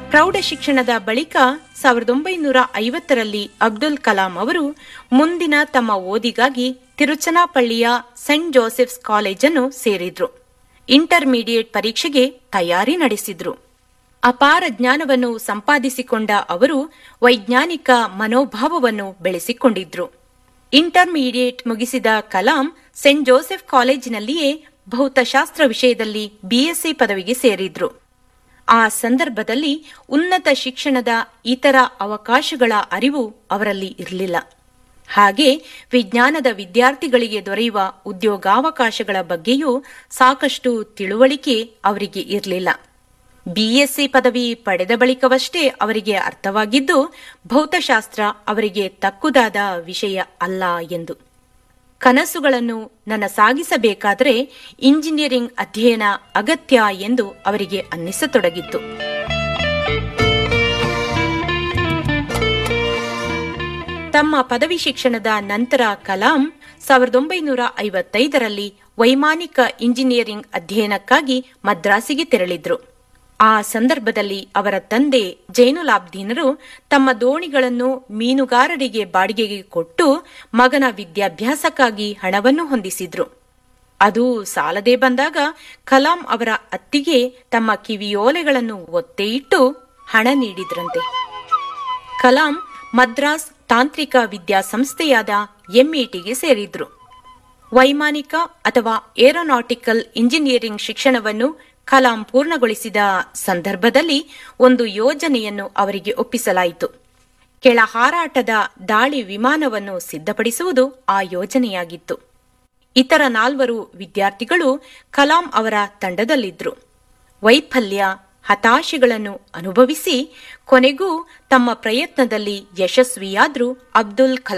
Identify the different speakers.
Speaker 1: ಪ್ರೌಢ ಶಿಕ್ಷಣದ ಬಳಿಕ ಸಾವಿರದ ಒಂಬೈನೂರ ಐವತ್ತರಲ್ಲಿ ಅಬ್ದುಲ್ ಕಲಾಂ ಅವರು ಮುಂದಿನ ತಮ್ಮ ಓದಿಗಾಗಿ ತಿರುಚನಾಪಳ್ಳಿಯ ಸೆಂಟ್ ಜೋಸೆಫ್ಸ್ ಕಾಲೇಜನ್ನು ಸೇರಿದ್ರು ಇಂಟರ್ಮೀಡಿಯೇಟ್ ಪರೀಕ್ಷೆಗೆ ತಯಾರಿ ನಡೆಸಿದ್ರು ಅಪಾರ ಜ್ಞಾನವನ್ನು ಸಂಪಾದಿಸಿಕೊಂಡ ಅವರು ವೈಜ್ಞಾನಿಕ ಮನೋಭಾವವನ್ನು ಬೆಳೆಸಿಕೊಂಡಿದ್ರು ಇಂಟರ್ಮೀಡಿಯೇಟ್ ಮುಗಿಸಿದ ಕಲಾಂ ಸೆಂಟ್ ಜೋಸೆಫ್ ಕಾಲೇಜಿನಲ್ಲಿಯೇ ಭೌತಶಾಸ್ತ್ರ ವಿಷಯದಲ್ಲಿ ಬಿಎಸ್ಸಿ ಪದವಿಗೆ ಸೇರಿದ್ರು ಆ ಸಂದರ್ಭದಲ್ಲಿ ಉನ್ನತ ಶಿಕ್ಷಣದ ಇತರ ಅವಕಾಶಗಳ ಅರಿವು ಅವರಲ್ಲಿ ಇರಲಿಲ್ಲ ಹಾಗೆ ವಿಜ್ಞಾನದ ವಿದ್ಯಾರ್ಥಿಗಳಿಗೆ ದೊರೆಯುವ ಉದ್ಯೋಗಾವಕಾಶಗಳ ಬಗ್ಗೆಯೂ ಸಾಕಷ್ಟು ತಿಳುವಳಿಕೆ ಅವರಿಗೆ ಇರಲಿಲ್ಲ ಬಿಎಸ್ಸಿ ಪದವಿ ಪಡೆದ ಬಳಿಕವಷ್ಟೇ ಅವರಿಗೆ ಅರ್ಥವಾಗಿದ್ದು ಭೌತಶಾಸ್ತ್ರ ಅವರಿಗೆ ತಕ್ಕುದಾದ ವಿಷಯ ಅಲ್ಲ ಎಂದು ಕನಸುಗಳನ್ನು ನನ್ನ ಸಾಗಿಸಬೇಕಾದರೆ ಇಂಜಿನಿಯರಿಂಗ್ ಅಧ್ಯಯನ ಅಗತ್ಯ ಎಂದು ಅವರಿಗೆ ಅನ್ನಿಸತೊಡಗಿತ್ತು ತಮ್ಮ ಪದವಿ ಶಿಕ್ಷಣದ ನಂತರ ಕಲಾಂ ಸಾವಿರದ ಒಂಬೈನೂರ ಐವತ್ತೈದರಲ್ಲಿ ವೈಮಾನಿಕ ಇಂಜಿನಿಯರಿಂಗ್ ಅಧ್ಯಯನಕ್ಕಾಗಿ ಮದ್ರಾಸಿಗೆ ತೆರಳಿದ್ರು ಆ ಸಂದರ್ಭದಲ್ಲಿ ಅವರ ತಂದೆ ಜೈನುಲಾಬ್ದೀನರು ತಮ್ಮ ದೋಣಿಗಳನ್ನು ಮೀನುಗಾರರಿಗೆ ಬಾಡಿಗೆಗೆ ಕೊಟ್ಟು ಮಗನ ವಿದ್ಯಾಭ್ಯಾಸಕ್ಕಾಗಿ ಹಣವನ್ನು ಹೊಂದಿಸಿದ್ರು ಅದು ಸಾಲದೇ ಬಂದಾಗ ಕಲಾಂ ಅವರ ಅತ್ತಿಗೆ ತಮ್ಮ ಕಿವಿಯೋಲೆಗಳನ್ನು ಒತ್ತೆ ಇಟ್ಟು ಹಣ ನೀಡಿದ್ರಂತೆ ಕಲಾಂ ಮದ್ರಾಸ್ ತಾಂತ್ರಿಕ ವಿದ್ಯಾಸಂಸ್ಥೆಯಾದ ಎಂಇಟಿಗೆ ಸೇರಿದ್ರು ವೈಮಾನಿಕ ಅಥವಾ ಏರೋನಾಟಿಕಲ್ ಇಂಜಿನಿಯರಿಂಗ್ ಶಿಕ್ಷಣವನ್ನು ಕಲಾಂ ಪೂರ್ಣಗೊಳಿಸಿದ ಸಂದರ್ಭದಲ್ಲಿ ಒಂದು ಯೋಜನೆಯನ್ನು ಅವರಿಗೆ ಒಪ್ಪಿಸಲಾಯಿತು ಕೆಳ ಹಾರಾಟದ ದಾಳಿ ವಿಮಾನವನ್ನು ಸಿದ್ಧಪಡಿಸುವುದು ಆ ಯೋಜನೆಯಾಗಿತ್ತು ಇತರ ನಾಲ್ವರು ವಿದ್ಯಾರ್ಥಿಗಳು ಕಲಾಂ ಅವರ ತಂಡದಲ್ಲಿದ್ರು ವೈಫಲ್ಯ ಹತಾಶೆಗಳನ್ನು ಅನುಭವಿಸಿ ಕೊನೆಗೂ ತಮ್ಮ ಪ್ರಯತ್ನದಲ್ಲಿ ಯಶಸ್ವಿಯಾದ್ರು ಅಬ್ದುಲ್ ಕಲಾಂ